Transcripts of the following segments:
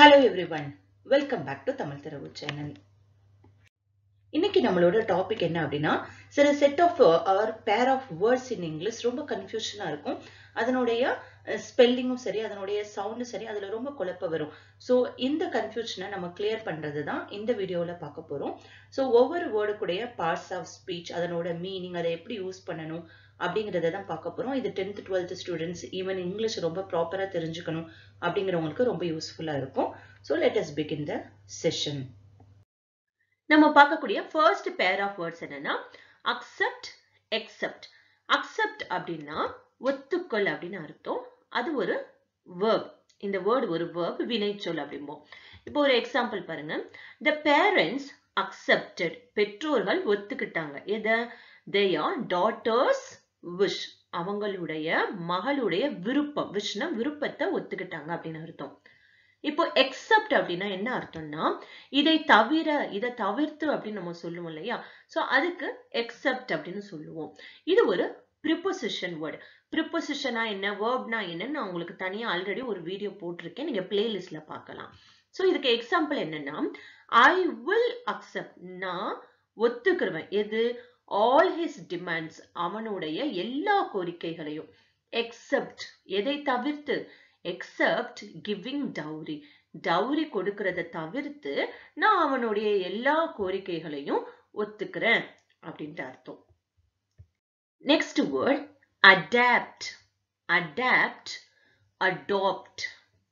hello everyone welcome back to Tamil தரவு channel இன்னைக்கு நம்மளோட டாபிக் என்ன அப்படின்னா சில set of or pair of words in English ரொம்ப கன்ஃபியூஷனா இருக்கும் அதனுடைய ஸ்பெல்லிங்கும் சரி அதனுடைய சவுண்டும் சரி அதுல ரொம்ப குழப்ப வரும் ஸோ இந்த கன்ஃபியூஷனை நம்ம கிளியர் பண்றது தான் இந்த வீடியோல பார்க்க போறோம் ஸோ ஒவ்வொரு வேர்டுக்குடைய பார்ட்ஸ் ஆஃப் ஸ்பீச் அதனோட மீனிங் அதை எப்படி யூஸ் பண்ணணும் அப்படிங்கிறத தான் பார்க்க போறோம் இது tenth twelfth students even English ரொம்ப ப்ராப்பரா தெரிஞ்சுக்கணும் அப்படிங்கிறவங்களுக்கு ரொம்ப யூஸ்ஃபுல்லா இருக்கும் so let us begin the session நம்ம பார்க்கக்கூடிய ஃபர்ஸ்ட் பேர் ஆஃப் வேர்ட்ஸ் என்னன்னா அக்செப்ட் எக்ஸெப்ட் அக்செப்ட் அப்படின்னா ஒத்துக்கொள் அப்படின்னு அர்த்தம் அது ஒரு வேர்ப் இந்த வேர்டு ஒரு வேர்ப் வினைச்சொல் அப்படிம்போம் இப்போ ஒரு எக்ஸாம்பிள் பாருங்க த பேரண்ட்ஸ் அக்செப்டட் பெற்றோர்கள் ஒத்துக்கிட்டாங்க எதை தேயா டாட்டர்ஸ் விஷ் அவங்களுடைய மகளுடைய விருப்பம் விஷ்னா விருப்பத்தை ஒத்துக்கிட்டாங்க அப்படின்னு அர்த்தம் இப்போ எக்ஸப்ட் அப்படின்னா என்ன அர்த்தம்னா இதை தவிர இதை தவிர்த்து அப்படின்னு நம்ம சொல்லுவோம் இல்லையா சோ அதுக்கு எக்ஸப்ட் அப்படின்னு சொல்லுவோம் இது ஒரு ப்ரிப்போசிஷன் வேர்டு ப்ரிப்போசிஷனா என்ன வேர்ப்னா என்னன்னு நான் உங்களுக்கு தனியா ஆல்ரெடி ஒரு வீடியோ போட்டிருக்கேன் நீங்க பிளேலிஸ்ட்ல பார்க்கலாம் சோ இதுக்கு எக்ஸாம்பிள் என்னன்னா ஐ வில் அக்செப்ட் நான் ஒத்துக்குருவேன் எது ஆல் ஹிஸ் டிமாண்ட்ஸ் அவனுடைய எல்லா கோரிக்கைகளையும் எக்ஸப்ட் எதை தவிர்த்து எக்ஸப்ட் கிவிங் டவுரி டவுரி கொடுக்கறத தவிர்த்து நான் அவனுடைய எல்லா கோரிக்கைகளையும் ஒத்துக்கிறேன் அப்படின்ட்டு அர்த்தம் next word adapt adapt adapt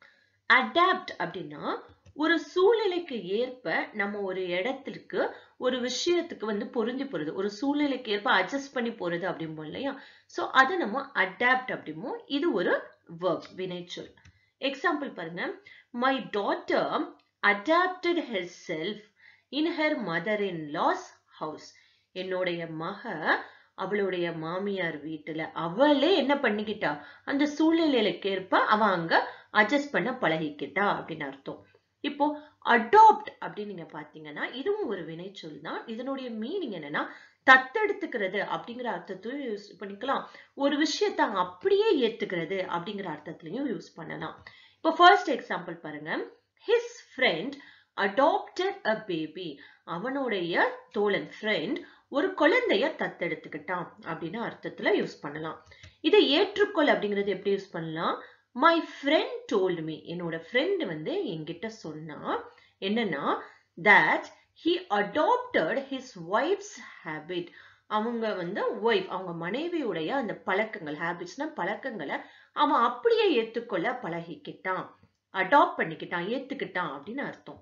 adopt அப்படின்னா ஒரு சூழ்நிலைக்கு ஏற்ப நம்ம ஒரு இடத்திற்கு ஒரு விஷயத்துக்கு வந்து பொருந்தி போறது ஒரு சூழ்நிலைக்கு ஏற்ப அட்ஜஸ்ட் பண்ணி போறது அப்படிம்போம் இல்லையா சோ அதை நம்ம அடாப்ட் அப்படிமோ இது ஒரு verb வினைச்சொல் எக்ஸாம்பிள் பாருங்க my daughter adapted herself in her mother in law's house என்னுடைய மக அவளுடைய மாமியார் வீட்டுல அவளே என்ன பண்ணிக்கிட்டா அந்த சூழ்நிலைக்கு ஏற்ப அவ அங்க அட்ஜஸ்ட் பண்ண பழகிக்கிட்டா அப்படின்னு அர்த்தம் இப்போ அடாப்ட் அப்படின்னு நீங்க பாத்தீங்கன்னா இதுவும் ஒரு வினைச்சொல் தான் இதனுடைய மீனிங் என்னன்னா தத்தெடுத்துக்கிறது அப்படிங்கிற அர்த்தத்தையும் யூஸ் பண்ணிக்கலாம் ஒரு விஷயத்த அப்படியே ஏத்துக்கிறது அப்படிங்கிற அர்த்தத்திலையும் யூஸ் பண்ணலாம் இப்போ ஃபர்ஸ்ட் எக்ஸாம்பிள் பாருங்க his friend adopted a baby அவனுடைய தோழன் ஃப்ரெண்ட் ஒரு குழந்தைய தத்தெடுத்துக்கிட்டான் அப்படின்னு அர்த்தத்துல யூஸ் பண்ணலாம் இதை ஏற்றுக்கொள் அப்படிங்கிறது எப்படி யூஸ் பண்ணலாம் மை ஃப்ரெண்ட் டோல்டு மீ என்னோட ஃப்ரெண்ட் வந்து என்கிட்ட சொன்னா என்னன்னா that he adapted his wife's habit அவங்க வந்து ஒய்ஃப் அவங்க மனைவியுடைய அந்த பழக்கங்கள் ஹேபிட்ஸ்னா பழக்கங்களை அவன் அப்படியே ஏத்துக்கொள்ள பழகிக்கிட்டான் அடாப்ட் பண்ணிக்கிட்டான் ஏத்துக்கிட்டான் அப்படின்னு அர்த்தம்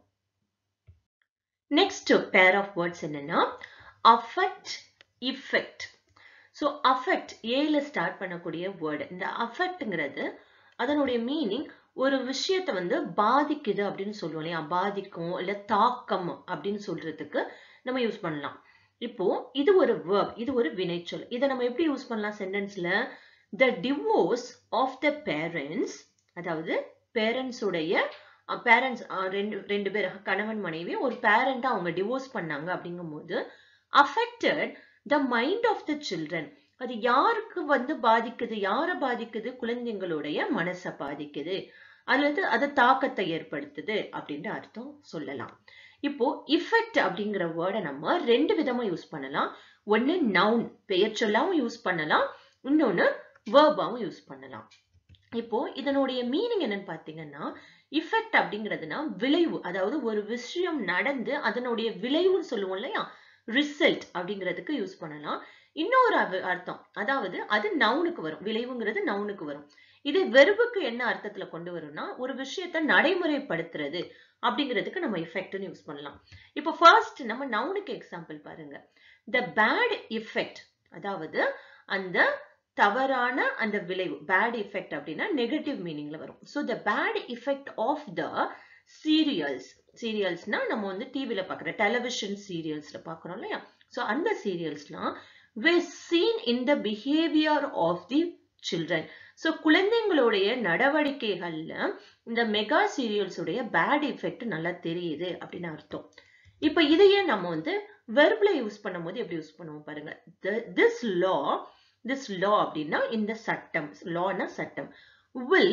நெக்ஸ்ட் பேர் ஆஃப் வேர்ட்ஸ் என்னன்னா அஃபெக்ட் இஃபெக்ட் ஸோ அஃபெக்ட் ஏல ஸ்டார்ட் பண்ணக்கூடிய வேர்டு இந்த அஃபெக்ட்ங்கிறது அதனுடைய மீனிங் ஒரு விஷயத்த வந்து பாதிக்குது அப்படின்னு சொல்லுவோம் இல்லையா பாதிக்கும் இல்ல தாக்கம் அப்படின்னு சொல்றதுக்கு நம்ம யூஸ் பண்ணலாம் இப்போ இது ஒரு வேர்ப் இது ஒரு வினைச்சொல் இதை நம்ம எப்படி யூஸ் பண்ணலாம் சென்டென்ஸ்ல the divorce of the parents அதாவது பேரண்ட்ஸ் உடைய பேரண்ட்ஸ் ரெண்டு ரெண்டு பேர் கணவன் மனைவி ஒரு பேரண்டா அவங்க டிவோர்ஸ் பண்ணாங்க அப்படிங்கும் போது affected the mind of the children அது யாருக்கு வந்து பாதிக்குது யார பாதிக்குது குழந்தைங்களுடைய மனசை பாதிக்குது அல்லது அது தாக்கத்தை ஏற்படுத்துது அப்படின்ற அர்த்தம் சொல்லலாம் இப்போ இஃபெக்ட் அப்படிங்கிற வேர்டை நம்ம ரெண்டு விதமா யூஸ் பண்ணலாம் ஒன்னு நவுன் பெயர் சொல்லாவும் யூஸ் பண்ணலாம் இன்னொன்னு வேர்பாவும் யூஸ் பண்ணலாம் இப்போ இதனுடைய மீனிங் என்னன்னு பாத்தீங்கன்னா இஃபெக்ட் அப்படிங்கிறதுனா விளைவு அதாவது ஒரு விஷயம் நடந்து அதனுடைய விளைவுன்னு சொல்லுவோம் இல்லையா ரிசல்ட் அப்படிங்கிறதுக்கு யூஸ் பண்ணலாம் இன்னொரு அர்த்தம் அதாவது அது நவுனுக்கு வரும் விளைவுங்கிறது நவுனுக்கு வரும் இது வெறுப்புக்கு என்ன அர்த்தத்துல கொண்டு வரும்னா ஒரு விஷயத்த நடைமுறைப்படுத்துறது அப்படிங்கிறதுக்கு நம்ம இஃபெக்ட்னு யூஸ் பண்ணலாம் இப்போ ஃபர்ஸ்ட் நம்ம நவுனுக்கு எக்ஸாம்பிள் பாருங்க த பேட் இஃபெக்ட் அதாவது அந்த தவறான அந்த விளைவு பேட் இஃபெக்ட் அப்படின்னா நெகட்டிவ் மீனிங்ல வரும் so the bad effect of the serials சீரியல்ஸ்னா நம்ம வந்து டிவில பாக்குற டெலிவிஷன் சீரியல்ஸ்ல பாக்குறோம் இல்லையா ஸோ அந்த சீரியல்ஸ்லாம் were seen in the behavior of the children so குழந்தைங்களுடைய நடவடிக்கைகள்ல இந்த மெகா சீரியல்ஸ் உடைய பேட் எஃபெக்ட் நல்லா தெரியுது அப்படின்னு அர்த்தம் இப்ப இதையே நம்ம வந்து வெர்ப்ல யூஸ் பண்ணும்போது எப்படி யூஸ் பண்ணுவோம் பாருங்க திஸ் லா திஸ் லா அப்படின்னா இந்த சட்டம் லானா சட்டம் will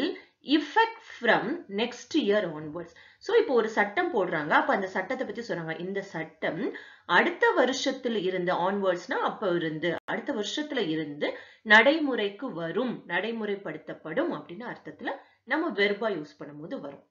effect from next year onwards so இப்போ ஒரு சட்டம் போடுறாங்க அப்ப அந்த சட்டத்தை பத்தி சொல்றாங்க இந்த சட்டம் அடுத்த வருஷத்துல இருந்து ஆன்வர்ட்ஸ்னா அப்ப இருந்து அடுத்த வருஷத்துல இருந்து நடைமுறைக்கு வரும் நடைமுறைப்படுத்தப்படும் அப்படின்னு அர்த்தத்துல நம்ம வெர்பா யூஸ் பண்ணும்போது வரும்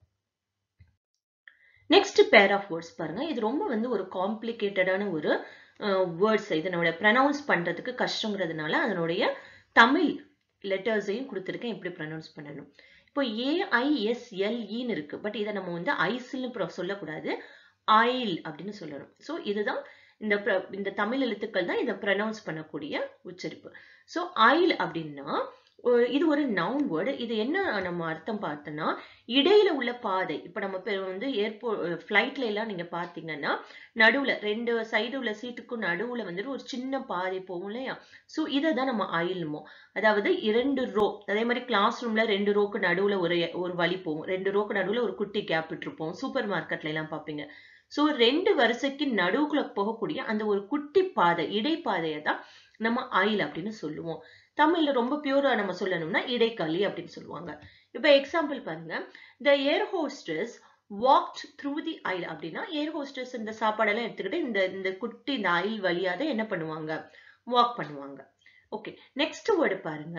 நெக்ஸ்ட் பேர் ஆஃப் வேர்ட்ஸ் பாருங்க இது ரொம்ப வந்து ஒரு காம்ப்ளிகேட்டடான ஒரு வேர்ட்ஸ் இதனோட ப்ரனவுன்ஸ் பண்றதுக்கு கஷ்டங்கிறதுனால அதனுடைய தமிழ் லெட்டர்ஸையும் கொடுத்துருக்கேன் எப்படி ப்ரனவுன்ஸ் பண்ணணும் இப்போ ஏஐஎஸ்எல்இன்னு இருக்கு பட் இதை நம்ம வந்து ஐஸ்ன்னு சொல்லக்கூடாது ஆயில் அப்படின்னு சொல்லணும் ஸோ இதுதான் இந்த இந்த தமிழ் எழுத்துக்கள் தான் இதை ப்ரனவுன்ஸ் பண்ணக்கூடிய உச்சரிப்பு ஸோ ஆயில் அப்படின்னா இது ஒரு நவுன் வேர்டு இது என்ன நம்ம அர்த்தம் பார்த்தோம்னா இடையில உள்ள பாதை இப்ப நம்ம வந்து ஏர்போர்ட் ஃபிளைட்ல எல்லாம் நீங்க பாத்தீங்கன்னா நடுவுல ரெண்டு சைடு உள்ள சீட்டுக்கும் நடுவுல வந்துட்டு ஒரு சின்ன பாதை போகும் இல்லையா சோ இதை தான் நம்ம ஆயில்மோ அதாவது இரண்டு ரோ அதே மாதிரி கிளாஸ் ரூம்ல ரெண்டு ரோக்கு நடுவுல ஒரு ஒரு வழி போகும் ரெண்டு ரோக்கு நடுவுல ஒரு குட்டி கேப் விட்டுருப்போம் சூப்பர் மார்க்கெட்ல எல்லாம் பாப்பீங்க சோ ரெண்டு வரிசைக்கு நடுவுக்குள்ள போகக்கூடிய அந்த ஒரு குட்டி பாதை இடைப்பாதையை தான் நம்ம ஆயில் அப்படின்னு சொல்லுவோம் தமிழ்ல ரொம்ப பியூரா நம்ம சொல்லணும்னா இடைக்காலி அப்படின்னு சொல்லுவாங்க இப்ப எக்ஸாம்பிள் பாருங்க the air hostess walked through the aisle அப்படின்னா ஏர் ஹோஸ்டஸ் இந்த சாப்பாடெல்லாம் எடுத்துக்கிட்டு இந்த இந்த குட்டி இந்த ஐல் வழியா தான் என்ன பண்ணுவாங்க வாக் பண்ணுவாங்க ஓகே நெக்ஸ்ட் வேர்டு பாருங்க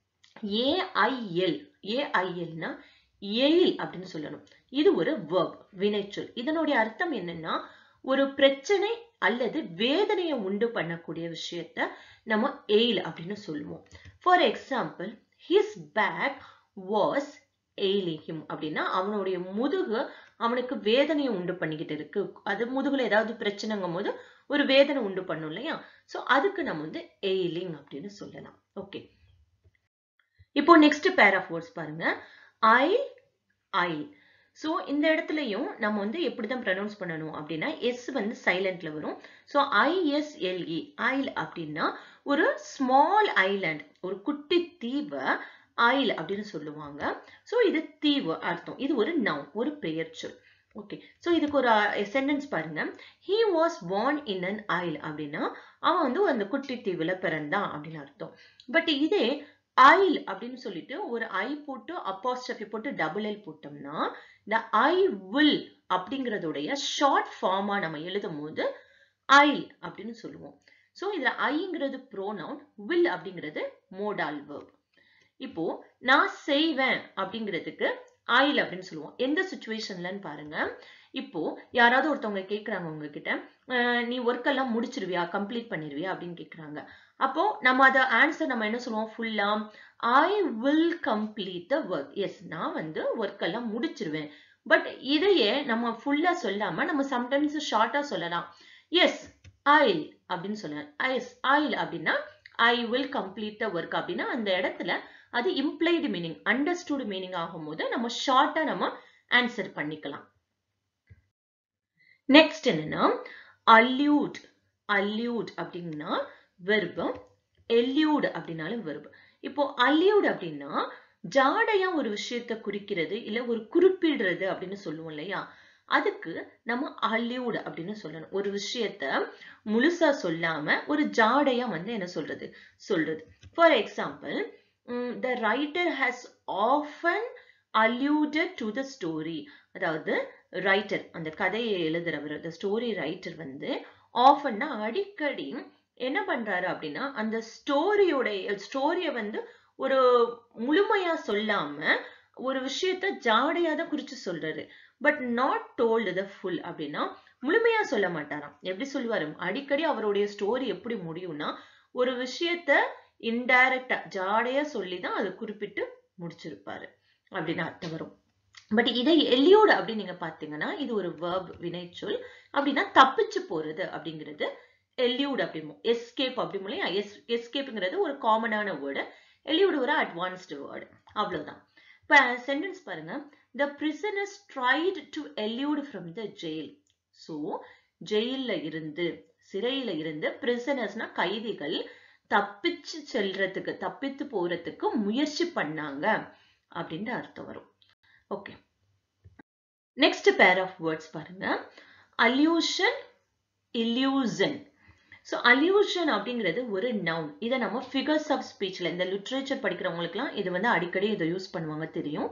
ஏஐஎல் ஏஐஎல்னா எயில் அப்படின்னு சொல்லணும் இது ஒரு வேர்ப் வினைச்சொல் இதனுடைய அர்த்தம் என்னன்னா ஒரு பிரச்சனை அல்லது வேதனையை உண்டு பண்ணக்கூடிய விஷயத்த நம்ம எயில் அப்படின்னு சொல்லுவோம் for example his back was ailing him அப்படின்னா அவனுடைய முதுகு அவனுக்கு வேதனையை உண்டு பண்ணிக்கிட்டு இருக்கு அது முதுகுல ஏதாவது பிரச்சனைங்கும் போது ஒரு வேதனை உண்டு பண்ணும் இல்லையா சோ அதுக்கு நம்ம வந்து எயிலிங் அப்படின்னு சொல்லலாம் ஓகே இப்போ நெக்ஸ்ட் பேர் ஆஃப் வேர்ட்ஸ் பாருங்க ஐ ஐ ஸோ இந்த இடத்துலையும் நம்ம வந்து எப்படி தான் ப்ரனவுன்ஸ் பண்ணணும் அப்படின்னா எஸ் வந்து சைலண்ட்ல வரும் ஸோ ஐஎஸ்எல்இ ஐல் அப்படின்னா ஒரு ஸ்மால் ஐலாண்ட் ஒரு குட்டி தீவை ஐல் அப்படின்னு சொல்லுவாங்க ஸோ இது தீவு அர்த்தம் இது ஒரு நவுன் ஒரு பெயர் சொல் ஓகே ஸோ இதுக்கு ஒரு சென்டென்ஸ் பாருங்க he was born in an isle அப்படின்னா அவன் வந்து அந்த குட்டி தீவுல பிறந்தான் அப்படின்னு அர்த்தம் பட் இதே ஐல் அப்படின்னு சொல்லிட்டு ஒரு ஐ போட்டு அப்பாஸ்டபி போட்டு டபுள் எல் போட்டோம்னா இந்த ஐ வில் அப்படிங்கறதுடைய ஷார்ட் ஃபார்மா நம்ம எழுதும் போது ஐல் அப்படின்னு சொல்லுவோம் ஸோ இதுல ஐங்கிறது ப்ரோனவுன் வில் அப்படிங்கிறது மோடால் வேர்ப் இப்போ நான் செய்வேன் அப்படிங்கிறதுக்கு ஆயில் அப்படின்னு சொல்லுவோம் எந்த சுச்சுவேஷன்லன்னு பாருங்க இப்போ யாராவது ஒருத்தவங்க கேக்குறாங்க உங்ககிட்ட நீ ஒர்க் எல்லாம் முடிச்சிருவியா கம்ப்ளீட் பண்ணிருவியா அப்படின்னு கேக்குறாங்க அப்போ நம்ம அதை ஆன்சர் நம்ம என்ன சொல்லுவோம் ஃபுல்லா I will complete the work as நான் வந்து ஒர்க் எல்லாம் முடிச்சிருவேன் பட் இதையே நம்ம ஃபுல்லா சொல்லாம நம்ம சம்டைம்ஸ் ஷார்ட்டா சொல்லலாம் எஸ் ஐல் அப்படின்னு சொல்லலாம் எஸ் ஐல் அப்படின்னா I will complete the work அப்படின்னா அந்த இடத்துல அது இம்ப்ளைடு மீனிங் அண்டர்ஸ்டுட் மீனிங் ஆகும்போது நம்ம ஷார்ட்டா நம்ம ஆன்சர் பண்ணிக்கலாம் நெக்ஸ்ட் என்னன்னா அல்யூட் அல்யூட் அப்படின்னா வெர்பம் எல்யூட் அப்படின்னாலும் வெர்பம் இப்போ அல்யூட் அப்படின்னா ஜாடையா ஒரு விஷயத்த குறிக்கிறது இல்ல ஒரு குறிப்பிடுறது அப்படின்னு சொல்லுவோம் இல்லையா அதுக்கு நம்ம அல்யூட் அப்படின்னு சொல்லணும் ஒரு விஷயத்த முழுசா சொல்லாம ஒரு ஜாடையா வந்து என்ன சொல்றது சொல்றது for example the writer has often alluded to the story அதாவது ரைட்டர் அந்த கதையை எழுதுறவர் அந்த ஸ்டோரி ரைட்டர் வந்து ஆஃபன்னா அடிக்கடி என்ன பண்றாரு அப்படின்னா அந்த ஸ்டோரியோடைய ஸ்டோரிய வந்து ஒரு முழுமையா சொல்லாம ஒரு விஷயத்த ஜாடையா தான் குறிச்சு சொல்றாரு but not told the full அப்படின்னா முழுமையா சொல்ல மாட்டாராம் எப்படி சொல்லுவாரு அடிக்கடி அவருடைய ஸ்டோரி எப்படி முடியும்னா ஒரு விஷயத்த இன்டைரக்டா ஜாடையா சொல்லிதான் அது குறிப்பிட்டு முடிச்சிருப்பாரு அப்படின்னு அர்த்தம் வரும் பட் இதை எல்லியோடு அப்படின்னு நீங்க பாத்தீங்கன்னா இது ஒரு வேர்ப் வினைச்சொல் அப்படின்னா தப்பிச்சு போறது அப்படிங்கிறது எல்லியூட் அப்படிமோ எஸ்கேப் அப்படிமோ இல்லையா எஸ் எஸ்கேப்ங்கிறது ஒரு காமனான வேர்டு எல்லியூடு ஒரு அட்வான்ஸ்டு வேர்டு அவ்வளவுதான் இப்ப சென்டென்ஸ் பாருங்க the prisoners tried to elude from the jail so ஜெயில இருந்து சிறையில இருந்து பிரிசனர்ஸ்னா கைதிகள் தப்பிச்சு செல்றதுக்கு தப்பித்து போறதுக்கு முயற்சி பண்ணாங்க அப்படின்ற அர்த்தம் வரும் okay next pair of words பாருங்க அல்யூஷன் இல்யூசன் ஸோ அல்யூஷன் அப்படிங்கிறது ஒரு நவுன் இதை நம்ம ஃபிகர்ஸ் ஆஃப் ஸ்பீச்ல இந்த லிட்ரேச்சர் படிக்கிறவங்களுக்குலாம் இது வந்து அடிக்கடி இதை யூஸ் பண்ணுவாங்க தெரியும்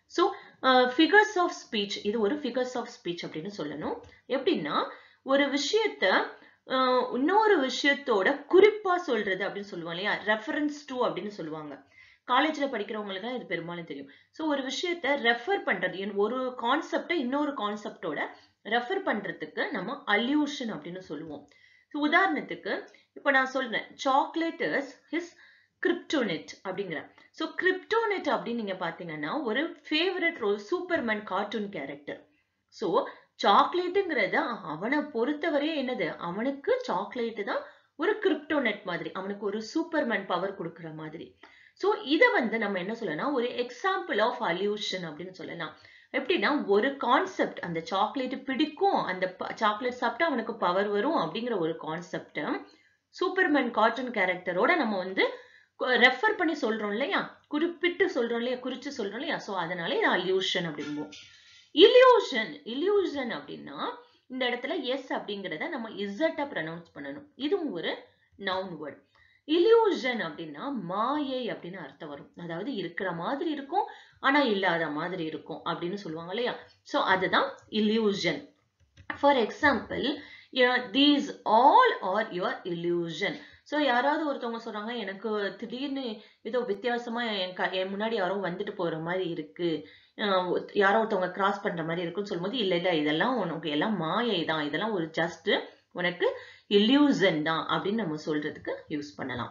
ஸோ ஃபிகர்ஸ் ஆஃப் ஸ்பீச் இது ஒரு ஃபிகர்ஸ் ஆஃப் ஸ்பீச் அப்படின்னு சொல்லணும் எப்படின்னா ஒரு விஷயத்த அஹ், இன்னொரு விஷயத்தோட குறிப்பா சொல்றது அப்படின்னு சொல்லுவாங்க இல்லையா ரெஃபரன்ஸ் டு அப்படின்னு சொல்லுவாங்க காலேஜ்ல படிக்கிறவங்களுக்கு இது பெரும்பாலும் தெரியும் ஸோ ஒரு விஷயத்த ரெஃபர் பண்றது இன்- ஒரு கான்செப்டை இன்னொரு கான்செப்டோட ரெஃபர் பண்றதுக்கு நம்ம அல்யூஷன் அப்படின்னு சொல்லுவோம் So, உதாரணத்துக்கு இப்ப நான் சொல்றேன் சாக்லேட் இஸ் ஹிஸ் கிரிப்டோனெட் அப்படிங்கிறேன் ஸோ கிரிப்டோனெட் அப்படின்னு நீங்க பாத்தீங்கன்னா ஒரு favourite role superman cartoon character so சாக்லேட்டுங்கிறத அவனை பொறுத்தவரை என்னது அவனுக்கு சாக்லேட் தான் ஒரு கிரிப்டோனெட் மாதிரி அவனுக்கு ஒரு சூப்பர்மேன் பவர் கொடுக்குற மாதிரி ஸோ இதை வந்து நம்ம என்ன சொல்லலாம் ஒரு எக்ஸாம்பிள் ஆஃப் அல்யூஷன் அப்படின்னு சொல்லலாம் எப்படின்னா ஒரு கான்செப்ட் அந்த சாக்லேட் பிடிக்கும் அந்த சாக்லேட் சாப்பிட்டா அவனுக்கு பவர் வரும் அப்படிங்கிற ஒரு கான்செப்டை சூப்பர்மேன் கார்ட்டூன் கேரக்டரோட நம்ம வந்து ரெஃபர் பண்ணி சொல்றோம் இல்லையா குறிப்பிட்டு சொல்றோம் இல்லையா குறிச்சு சொல்றோம் இல்லையா சோ அதனால இது அல்யூஷன் அப்படிம்போம் இல்யூஷன் இல்யூஷன் அப்படின்னா இந்த இடத்துல எஸ் அப்படிங்கிறத நம்ம இசட்டா ப்ரனௌன்ஸ் பண்ணணும் இதுவும் ஒரு நவுன் வேர்ட் இல்யூஷன் அப்படின்னா மாயை அப்படின்னு அர்த்தம் வரும் அதாவது இருக்கிற மாதிரி இருக்கும் ஆனா இல்லாத மாதிரி இருக்கும் அப்படின்னு சொல்லுவாங்க இல்லையா சோ அதுதான் illusion for example these all are your illusion so யாராவது ஒருத்தவங்க சொல்றாங்க எனக்கு திடீர்னு ஏதோ வித்தியாசமா என் க- என் முன்னாடி யாரோ வந்துட்டு போற மாதிரி இருக்கு அஹ் ஒருத்த- யாரோ ஒருத்தவங்க கிராஸ் பண்ற மாதிரி இருக்குன்னு சொல்லும்போது இல்ல இல்ல இதெல்லாம் உனக்கு எல்லாம் மாயை தான் இதெல்லாம் ஒரு ஜஸ்ட் உனக்கு illusion தான் அப்படின்னு நம்ம சொல்றதுக்கு யூஸ் பண்ணலாம்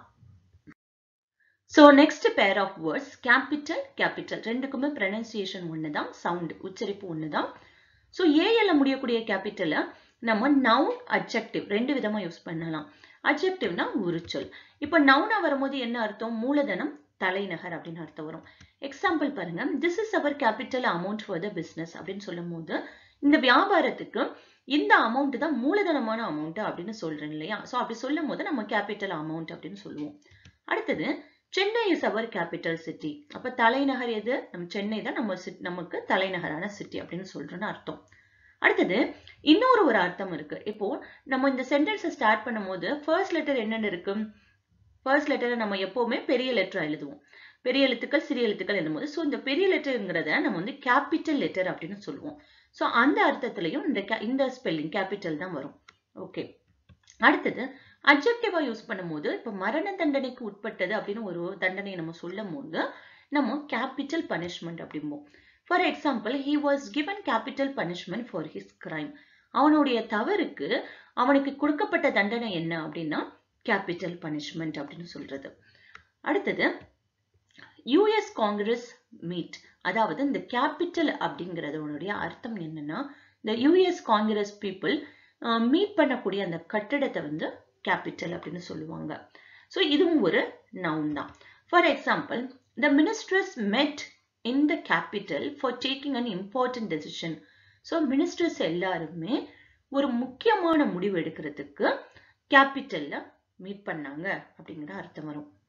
so next pair of words capital capitol ரெண்டுக்குமே ப்ரனன்சியேஷன் ஒன்று தான் சவுண்ட் உச்சரிப்பு ஒன்று தான் ஸோ ஏஎல்ல முடியக்கூடிய கேபிட்டலை நம்ம நவுன் அட்ஜெக்டிவ் ரெண்டு விதமா யூஸ் பண்ணலாம் அட்ஜெக்டிவ்னா உரிச்சொல் இப்போ நவுனா வரும்போது என்ன அர்த்தம் மூலதனம் தலைநகர் அப்படின்னு அர்த்தம் வரும் எக்ஸாம்பிள் பாருங்க this is our capital amount for the business அப்படின்னு சொல்லும் போது இந்த வியாபாரத்துக்கு இந்த அமௌண்ட் தான் மூலதனமான அமௌண்ட் அப்படின்னு சொல்றேன் இல்லையா ஸோ அப்படி சொல்லும் போது நம்ம கேபிட்டல் அமௌண்ட் அப்படின்னு சொல்லுவோம் அடுத்தது Chennai is our capital city அப்ப தலைநகர் எது நம்ம சென்னை தான் நம்ம cit- நமக்கு தலைநகரான சிட்டி அப்படின்னு சொல்றோம்னு அர்த்தம் அடுத்தது இன்னொரு ஒரு அர்த்தம் இருக்கு இப்போ நம்ம இந்த சென்டென்ஸை ஸ்டார்ட் பண்ணும்போது ஃபர்ஸ்ட் லெட்டர் என்னென்ன இருக்கு ஃபர்ஸ்ட் லெட்டரை நம்ம எப்பவுமே பெரிய லெட்டர் எழுதுவோம் பெரிய எழுத்துக்கள் சிறிய எழுத்துக்கள் எழுதும்போது ஸோ இந்த பெரிய லெட்டருங்கிறத நம்ம வந்து கேபிட்டல் லெட்டர் அப்படின்னு சொல்லுவோம் ஸோ அந்த அர்த்தத்திலையும் இந்த ca- இந்த ஸ்பெல்லிங் கேபிட்டல் தான் வரும் ஓகே அடுத்தது அப்ஜெக்டிவா யூஸ் பண்ணும்போது இப்போ மரண தண்டனைக்கு உட்பட்டது அப்படின்னு ஒரு தண்டனையை நம்ம சொல்லும் போது நம்ம கேபிட்டல் பனிஷ்மெண்ட் அப்படிம்போம் for example he was given capital punishment for his crime அவனுடைய தவறுக்கு அவனுக்கு கொடுக்கப்பட்ட தண்டனை என்ன அப்படின்னா கேபிட்டல் பனிஷ்மெண்ட் அப்படின்னு சொல்றது அடுத்தது யுஎஸ் காங்கிரஸ் மீட் அதாவது இந்த கேபிட்டல் அப்படிங்கறதோடைய அர்த்தம் என்னன்னா இந்த யுஎஸ் காங்கிரஸ் பீப்புள் மீட் பண்ணக்கூடிய அந்த கட்டிடத்தை வந்து கேபிட்டல் அப்படின்னு சொல்லுவாங்க ஸோ இதுவும் ஒரு நவுன் தான் for example the ministers met in the capital for taking an important decision so ministers எல்லாருமே ஒரு முக்கியமான முடிவு எடுக்கிறதுக்கு கேபிட்டல்ல மீட் பண்ணாங்க அப்படிங்கிற அர்த்தம் வரும்